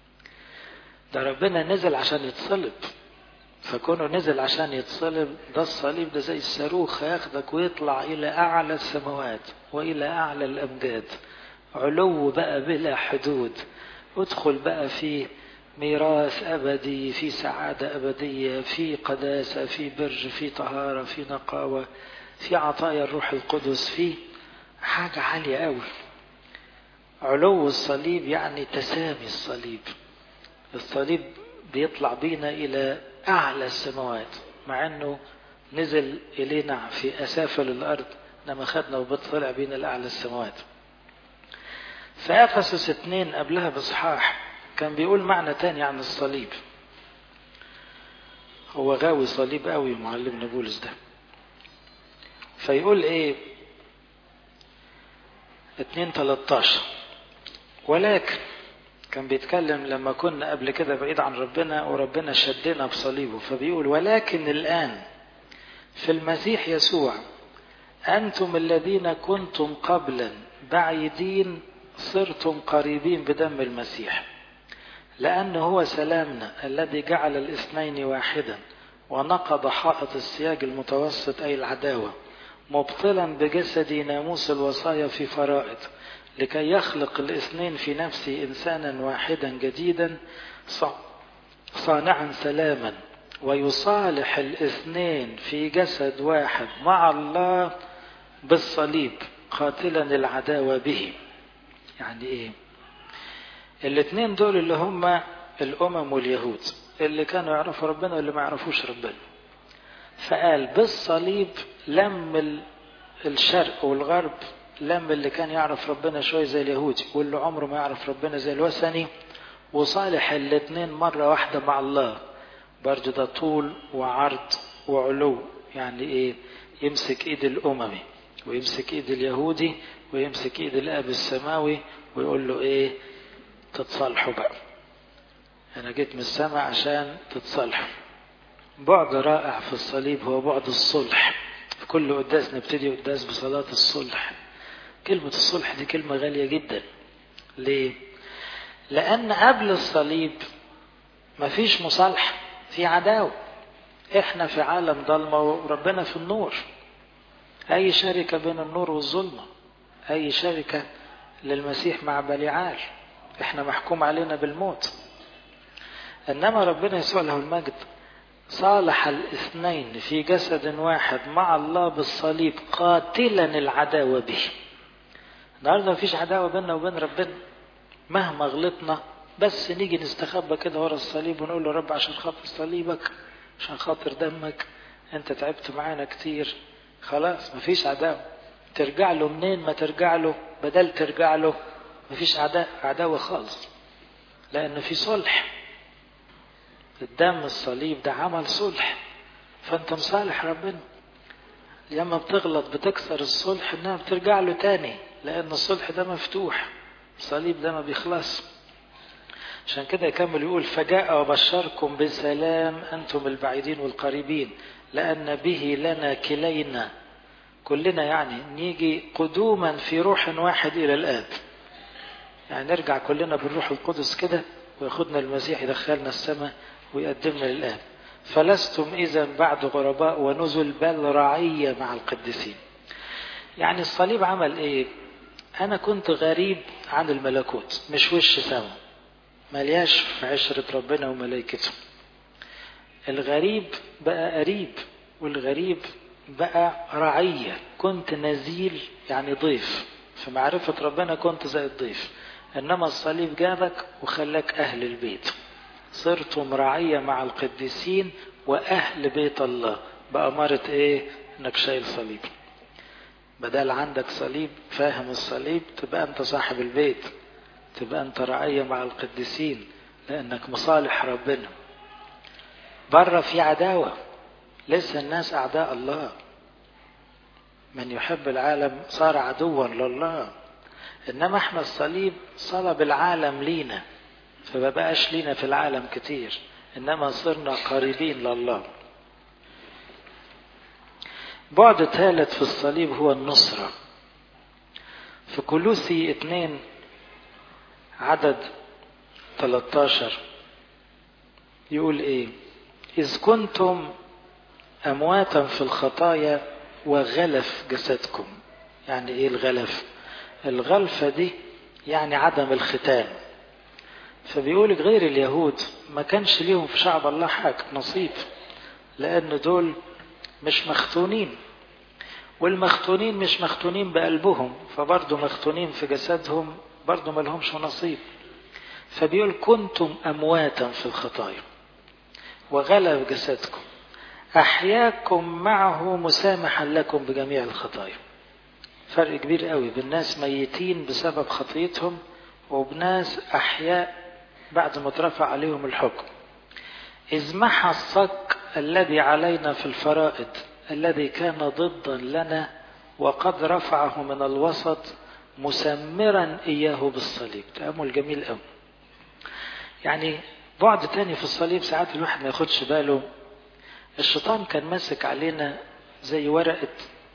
Speaker 1: ده ربنا نزل عشان يتصلب فكونه نزل عشان يتصلب ده الصليب ده زي الصاروخ هياخدك ويطلع الى اعلى السماوات والى اعلى الامجاد علو بقى بلا حدود ادخل بقى في ميراث ابدي في سعاده ابديه في قداسه في بر في طهاره في نقاوه في عطايا الروح القدس في حاجه عاليه قوي علو الصليب يعني تسامي الصليب الصليب بيطلع بينا الى اعلى السماوات مع انه نزل الينا في اسافل الارض لما خدنا وبطلع بينا لاعلى السماوات فافسس اتنين قبلها باصحاح كان بيقول معنى تاني عن الصليب هو غاوي صليب قوي معلمنا بولس ده فيقول ايه اتنين تلاتاشر ولكن كان بيتكلم لما كنا قبل كده بعيد عن ربنا وربنا شدنا بصليبه فبيقول ولكن الآن في المسيح يسوع أنتم الذين كنتم قبلا بعيدين صرتم قريبين بدم المسيح لأنه هو سلامنا الذي جعل الاثنين واحدا ونقض حائط السياج المتوسط أي العداوة مبطلا بجسد ناموس الوصايا في فرائض لكي يخلق الاثنين في نفسه انسانا واحدا جديدا صانعا سلاما ويصالح الاثنين في جسد واحد مع الله بالصليب قاتلا العداوه به يعني ايه الاثنين دول اللي هم الامم واليهود اللي كانوا يعرفوا ربنا واللي ما يعرفوش ربنا فقال بالصليب لم الشرق والغرب لم اللي كان يعرف ربنا شوية زي اليهودي واللي عمره ما يعرف ربنا زي الوثني وصالح الاتنين مرة واحدة مع الله برضه ده طول وعرض وعلو يعني ايه يمسك ايد الاممي ويمسك ايد اليهودي ويمسك ايد الاب السماوي ويقول له ايه تتصالحوا بقى انا جيت من السماء عشان تتصالحوا بعد رائع في الصليب هو بعد الصلح في كل قداس نبتدي قداس بصلاة الصلح كلمة الصلح دي كلمة غالية جدا ليه؟ لأن قبل الصليب مفيش مصالحة في عداوة احنا في عالم ضلمة وربنا في النور أي شركة بين النور والظلمة أي شركة للمسيح مع بليعال احنا محكوم علينا بالموت إنما ربنا يسوع له المجد صالح الاثنين في جسد واحد مع الله بالصليب قاتلا العداوة به النهارده مفيش عداوة بيننا وبين ربنا مهما غلطنا بس نيجي نستخبى كده ورا الصليب ونقول له رب عشان خاطر صليبك عشان خاطر دمك انت تعبت معانا كتير خلاص مفيش عداوة ترجع له منين ما ترجع له بدل ترجع له مفيش عداء عداوة خالص لأن في صلح الدم الصليب ده عمل صلح فأنت مصالح ربنا لما بتغلط بتكسر الصلح انها بترجع له تاني لأن الصلح ده مفتوح الصليب ده ما بيخلص عشان كده يكمل يقول فجاء وبشركم بسلام أنتم البعيدين والقريبين لأن به لنا كلينا كلنا يعني نيجي قدوما في روح واحد إلى الآب يعني نرجع كلنا بالروح القدس كده وياخدنا المسيح يدخلنا السماء ويقدمنا للآب فلستم إذا بعد غرباء ونزل بل رعية مع القديسين يعني الصليب عمل إيه أنا كنت غريب عن الملكوت مش وش سما ملياش في عشرة ربنا وملائكته الغريب بقى قريب والغريب بقى رعية كنت نزيل يعني ضيف في معرفة ربنا كنت زي الضيف إنما الصليب جابك وخلاك أهل البيت صرتم رعية مع القديسين وأهل بيت الله بأمارة إيه إنك شايل صليب بدل عندك صليب فاهم الصليب تبقى أنت صاحب البيت تبقى أنت رعية مع القديسين لأنك مصالح ربنا بره في عداوة لسه الناس أعداء الله من يحب العالم صار عدوا لله إنما احنا الصليب صلب العالم لينا فما بقاش لينا في العالم كتير إنما صرنا قريبين لله بعد ثالث في الصليب هو النصرة في كلوسي اتنين عدد 13 يقول ايه إذ كنتم أمواتا في الخطايا وغلف جسدكم يعني إيه الغلف الغلفة دي يعني عدم الختان فبيقول غير اليهود ما كانش ليهم في شعب الله حاجة نصيب لأن دول مش مختونين والمختونين مش مختونين بقلبهم فبرضه مختونين في جسدهم برضه ما لهمش نصيب فبيقول كنتم أمواتا في الخطايا وغلب جسدكم أحياكم معه مسامحا لكم بجميع الخطايا فرق كبير قوي بين ناس ميتين بسبب خطيتهم وبناس أحياء بعد ما اترفع عليهم الحكم إذ محى الصك الذي علينا في الفرائض الذي كان ضدا لنا وقد رفعه من الوسط مسمرا إياه بالصليب تأمل جميل قوي يعني بعد تاني في الصليب ساعات الواحد ما ياخدش باله الشيطان كان ماسك علينا زي ورقة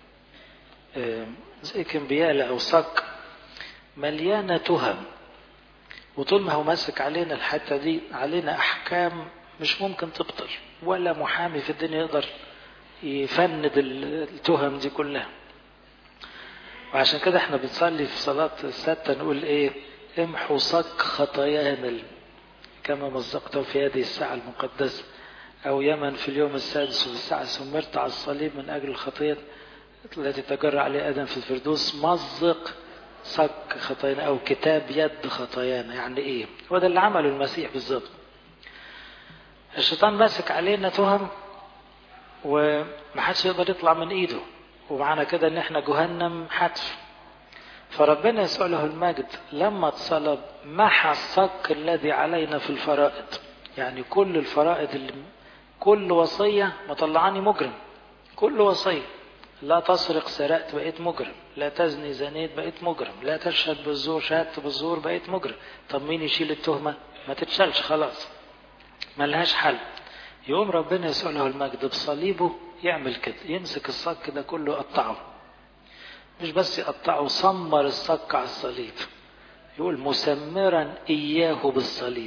Speaker 1: زي كمبيالة أو صك مليانة تهم وطول ما هو ماسك علينا الحتة دي علينا أحكام مش ممكن تبطل ولا محامي في الدنيا يقدر يفند التهم دي كلها وعشان كده احنا بنصلي في صلاة الستة نقول ايه امحوا صك خطايانا كما مزقته في هذه الساعة المقدسة أو يمن في اليوم السادس وفي الساعة سمرت على الصليب من أجل الخطية التي تجرى عليه آدم في الفردوس مزق صك خطايانا أو كتاب يد خطايانا يعني إيه هو ده اللي عمله المسيح بالظبط الشيطان ماسك علينا تهم ومحدش يقدر يطلع من إيده ومعنى كده إن إحنا جهنم حتف فربنا يسوع له المجد لما اتصلب محى الصك الذي علينا في الفرائض يعني كل الفرائض اللي كل وصية مطلعاني مجرم كل وصية لا تسرق سرقت بقيت مجرم لا تزني زنيت بقيت مجرم لا تشهد بالزور شهدت بالزور بقيت مجرم طب مين يشيل التهمة ما تتشالش خلاص ملهاش حل يقوم ربنا يسوع له المجد بصليبه يعمل كده يمسك الصك ده كله يقطعه مش بس يقطعه سمر الصك على الصليب يقول مسمرا إياه بالصليب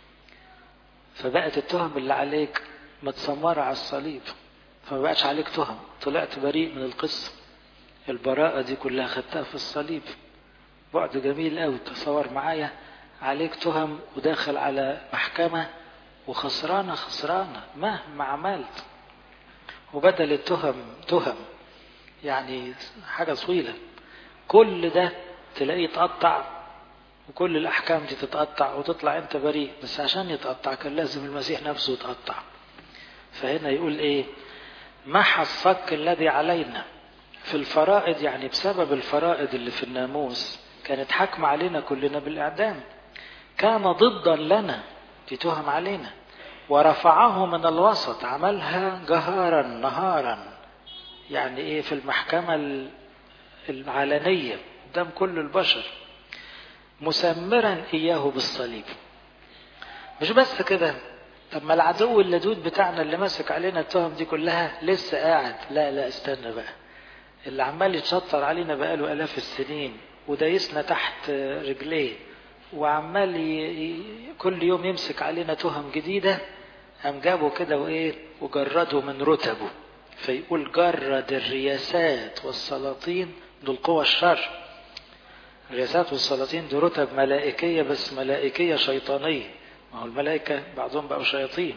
Speaker 1: فبقت التهم اللي عليك متسمرة على الصليب فما بقاش عليك تهم طلعت بريء من القصة البراءة دي كلها خدتها في الصليب بعد جميل قوي تصور معايا عليك تهم وداخل على محكمة وخسرانة خسرانة مهما عملت وبدل التهم تهم يعني حاجة طويلة كل ده تلاقيه اتقطع وكل الأحكام دي تتقطع وتطلع أنت بريء بس عشان يتقطع كان لازم المسيح نفسه يتقطع فهنا يقول إيه محى الصك الذي علينا في الفرائض يعني بسبب الفرائض اللي في الناموس كانت حكمة علينا كلنا بالإعدام كان ضدا لنا دي تهم علينا ورفعه من الوسط عملها جهارا نهارا يعني ايه في المحكمة العلنية قدام كل البشر مسمرا اياه بالصليب مش بس كده طب ما العدو اللدود بتاعنا اللي ماسك علينا التهم دي كلها لسه قاعد لا لا استنى بقى اللي عمال يتشطر علينا بقاله الاف السنين ودايسنا تحت رجليه وعمال ي... كل يوم يمسك علينا تهم جديدة قام جابه كده وايه وجرده من رتبه فيقول جرد الرياسات والسلاطين دول قوى الشر الرياسات والسلاطين دي رتب ملائكية بس ملائكية شيطانية ما هو الملائكة بعضهم بقوا شياطين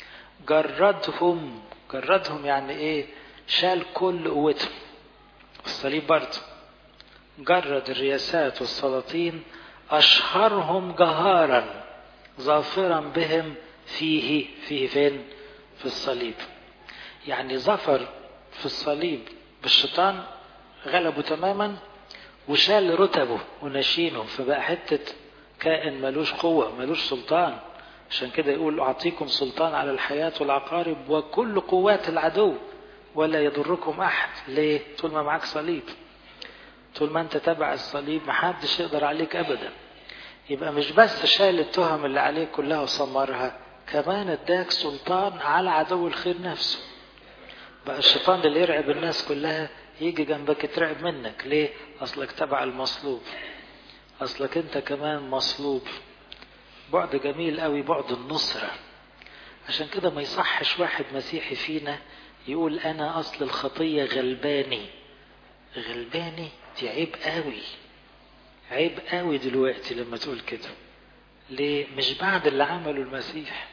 Speaker 1: جردهم جردهم يعني ايه شال كل قوتهم الصليب برضه جرد الرياسات والسلاطين أشهرهم جهارا ظافرا بهم فيه فيه فين في الصليب يعني ظفر في الصليب بالشيطان غلبه تماما وشال رتبه ونشينه فبقى حتة كائن ملوش قوة ملوش سلطان عشان كده يقول أعطيكم سلطان على الحياة والعقارب وكل قوات العدو ولا يضركم أحد ليه طول ما معاك صليب طول ما انت تبع الصليب محدش يقدر عليك ابدا يبقى مش بس شال التهم اللي عليك كلها وسمرها كمان اداك سلطان على عدو الخير نفسه بقى الشيطان اللي يرعب الناس كلها يجي جنبك يترعب منك ليه اصلك تبع المصلوب اصلك انت كمان مصلوب بعد جميل قوي بعد النصرة عشان كده ما يصحش واحد مسيحي فينا يقول انا اصل الخطية غلباني غلباني دي عيب قوي عيب قوي دلوقتي لما تقول كده ليه مش بعد اللي عمله المسيح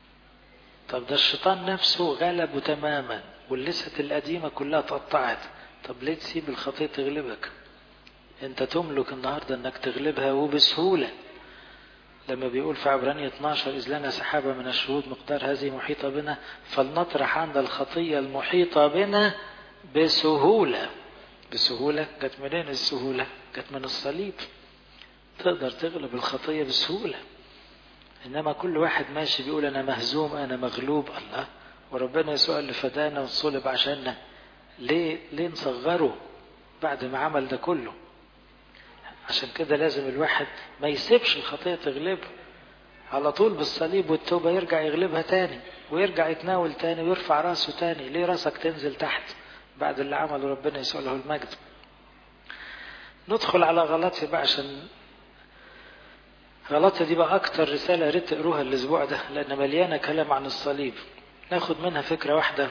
Speaker 1: طب ده الشيطان نفسه غلبه تماما واللسة القديمة كلها اتقطعت طب ليه تسيب الخطية تغلبك انت تملك النهاردة انك تغلبها وبسهولة لما بيقول في عبرانية 12 إذ لنا سحابة من الشهود مقدار هذه محيطة بنا فلنطرح عند الخطية المحيطة بنا بسهولة بسهولة جت منين السهولة جت من الصليب تقدر تغلب الخطية بسهولة إنما كل واحد ماشي بيقول أنا مهزوم أنا مغلوب الله وربنا يسوع اللي فدانا وصلب عشاننا ليه ليه نصغره بعد ما عمل ده كله عشان كده لازم الواحد ما يسيبش الخطية تغلبه على طول بالصليب والتوبة يرجع يغلبها تاني ويرجع يتناول تاني ويرفع راسه تاني ليه راسك تنزل تحت بعد اللي عمله ربنا يسوع له المجد ندخل على غلطي بقى عشان غلطي دي بقى أكتر رسالة ريت تقروها الأسبوع ده لأن مليانة كلام عن الصليب ناخد منها فكرة واحدة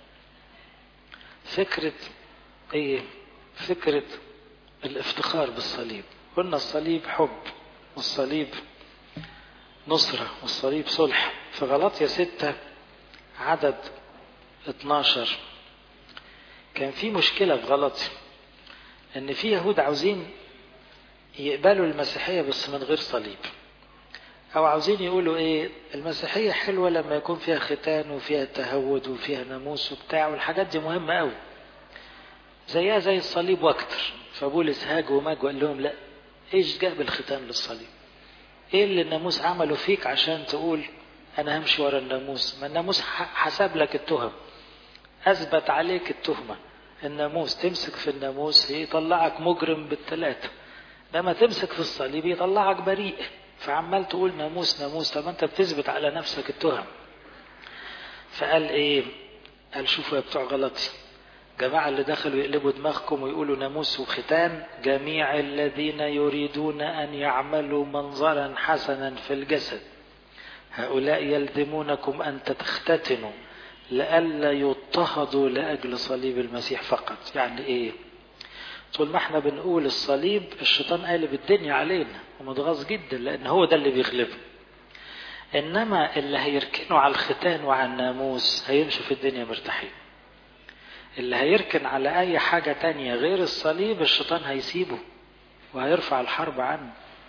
Speaker 1: فكرة إيه فكرة الافتخار بالصليب قلنا الصليب حب والصليب نصرة والصليب صلح في غلطية ستة عدد 12 كان في مشكلة في غلطي ان في يهود عاوزين يقبلوا المسيحية بس من غير صليب او عاوزين يقولوا ايه المسيحية حلوة لما يكون فيها ختان وفيها تهود وفيها ناموس وبتاع والحاجات دي مهمة قوي زيها زي الصليب واكتر فبولس هاج وماج وقال لهم لا ايش جاب الختان للصليب ايه اللي الناموس عمله فيك عشان تقول انا همشي ورا الناموس ما الناموس حسب لك التهم اثبت عليك التهمة الناموس تمسك في الناموس يطلعك مجرم بالثلاثة لما تمسك في الصليب يطلعك بريء فعمال تقول ناموس ناموس طب انت بتثبت على نفسك التهم فقال ايه قال شوفوا يا بتوع غلطي جماعة اللي دخلوا يقلبوا دماغكم ويقولوا ناموس وختان جميع الذين يريدون أن يعملوا منظرا حسنا في الجسد هؤلاء يلزمونكم أن تختتنوا لئلا يضطهدوا لأجل صليب المسيح فقط يعني إيه طول ما احنا بنقول الصليب الشيطان قالب الدنيا علينا ومتغاظ جدا لأن هو ده اللي بيغلبه إنما اللي هيركنوا على الختان وعلى الناموس هيمشوا في الدنيا مرتاحين اللي هيركن على أي حاجة تانية غير الصليب الشيطان هيسيبه وهيرفع الحرب عنه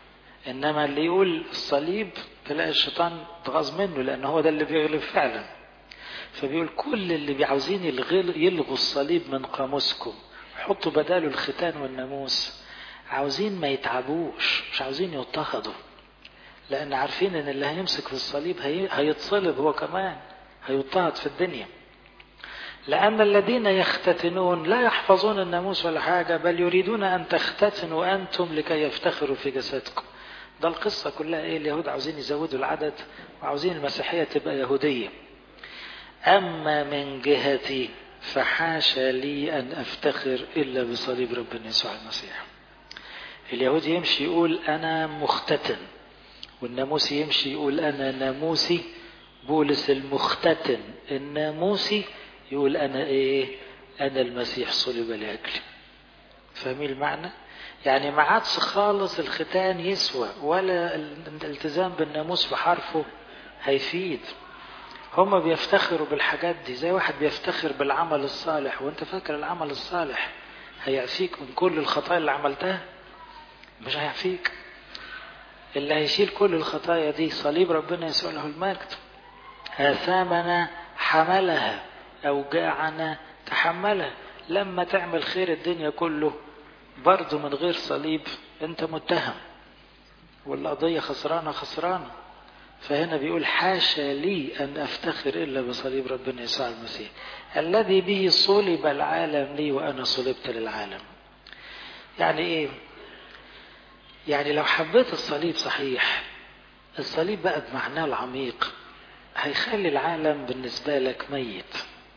Speaker 1: إنما اللي يقول الصليب تلاقي الشيطان تغاظ منه لأن هو ده اللي بيغلب فعلا فبيقول كل اللي عاوزين يلغوا الصليب من قاموسكم حطوا بداله الختان والناموس عاوزين ما يتعبوش مش عاوزين يضطهدوا لأن عارفين إن اللي هيمسك في الصليب هي... هيتصلب هو كمان هيضطهد في الدنيا لأن الذين يختتنون لا يحفظون الناموس ولا حاجة بل يريدون أن تختتنوا أنتم لكي يفتخروا في جسدكم ده القصة كلها إيه اليهود عاوزين يزودوا العدد وعاوزين المسيحية تبقى يهودية أما من جهتي فحاشا لي أن أفتخر إلا بصليب ربنا يسوع المسيح اليهود يمشي يقول أنا مختتن والناموس يمشي يقول أنا ناموسي بولس المختتن الناموسي يقول أنا إيه أنا المسيح صلب لأجلي فاهمين المعنى يعني ما عادش خالص الختان يسوى ولا الالتزام بالناموس بحرفه هيفيد هما بيفتخروا بالحاجات دي زي واحد بيفتخر بالعمل الصالح وانت فاكر العمل الصالح هيعفيك من كل الخطايا اللي عملتها مش هيعفيك اللي هيشيل كل الخطايا دي صليب ربنا يسوع له المجد آثامنا حملها أوجاعنا تحملها لما تعمل خير الدنيا كله برضه من غير صليب انت متهم والقضية خسرانة خسرانة فهنا بيقول حاشا لي أن أفتخر إلا بصليب ربنا يسوع المسيح الذي به صلب العالم لي وأنا صلبت للعالم يعني إيه يعني لو حبيت الصليب صحيح الصليب بقى بمعناه العميق هيخلي العالم بالنسبة لك ميت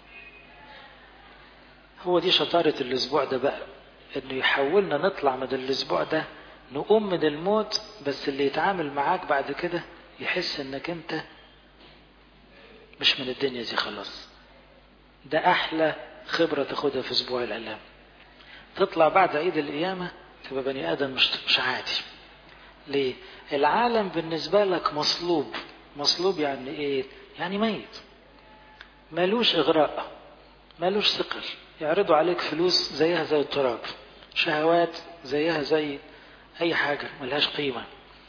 Speaker 1: هو دي شطارة الأسبوع ده بقى إنه يحولنا نطلع من الأسبوع ده نقوم من الموت بس اللي يتعامل معاك بعد كده يحس إنك أنت مش من الدنيا دي خلاص ده أحلى خبرة تاخدها في أسبوع الآلام تطلع بعد عيد القيامة تبقى بني آدم مش مش عادي ليه؟ العالم بالنسبة لك مصلوب مصلوب يعني إيه؟ يعني ميت ملوش إغراء ملوش ثقل يعرضوا عليك فلوس زيها زي التراب شهوات زيها زي أي حاجة ملهاش قيمة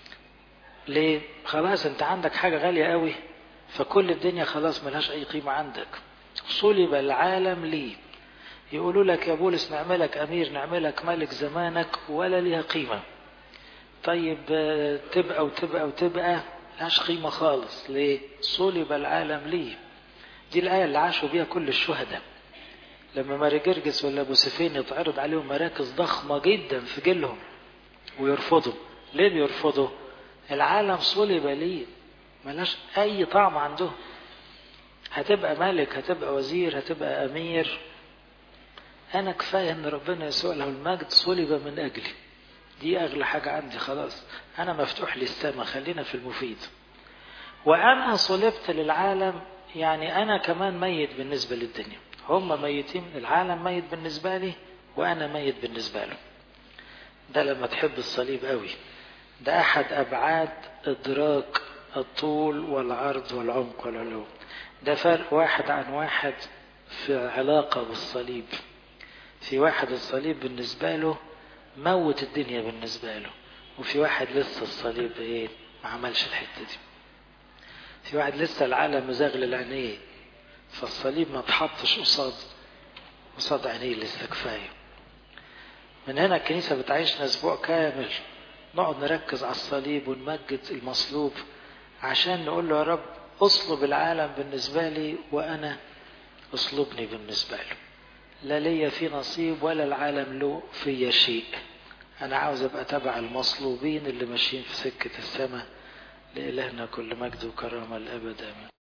Speaker 1: ليه؟ خلاص أنت عندك حاجة غالية قوي فكل الدنيا خلاص ملهاش أي قيمة عندك صلب العالم لي يقولوا لك يا بولس نعملك أمير نعملك ملك زمانك ولا ليها قيمة طيب تبقى وتبقى وتبقى لهاش قيمة خالص ليه صلب العالم لي دي الآية اللي عاشوا بيها كل الشهداء لما ماري جرجس ولا أبو سفين يتعرض عليهم مراكز ضخمة جدا في جيلهم ويرفضوا ليه بيرفضوا العالم صلب ليه ملاش أي طعم عندهم هتبقى ملك هتبقى وزير هتبقى أمير أنا كفاية إن ربنا يسوع له المجد صلب من أجلي دي أغلى حاجة عندي خلاص أنا مفتوح لي السماء خلينا في المفيد وأنا صلبت للعالم يعني أنا كمان ميت بالنسبة للدنيا هم ميتين العالم ميت بالنسبة لي وأنا ميت بالنسبة له ده لما تحب الصليب قوي ده أحد أبعاد إدراك الطول والعرض والعمق والعلو ده فرق واحد عن واحد في علاقة بالصليب في واحد الصليب بالنسبة له موت الدنيا بالنسبة له وفي واحد لسه الصليب ايه ما عملش الحتة دي في واحد لسه العالم مزغلل عينيه فالصليب ما تحطش قصاد قصاد عينيه لسه كفاية من هنا الكنيسة بتعيشنا أسبوع كامل نقعد نركز على الصليب ونمجد المصلوب عشان نقول له يا رب اصلب العالم بالنسبة لي وأنا اصلبني بالنسبة له لا ليا في نصيب ولا العالم له في شيء أنا عاوز أبقى تبع المصلوبين اللي ماشيين في سكة السماء لإلهنا كل مجد وكرامة الأبد آمين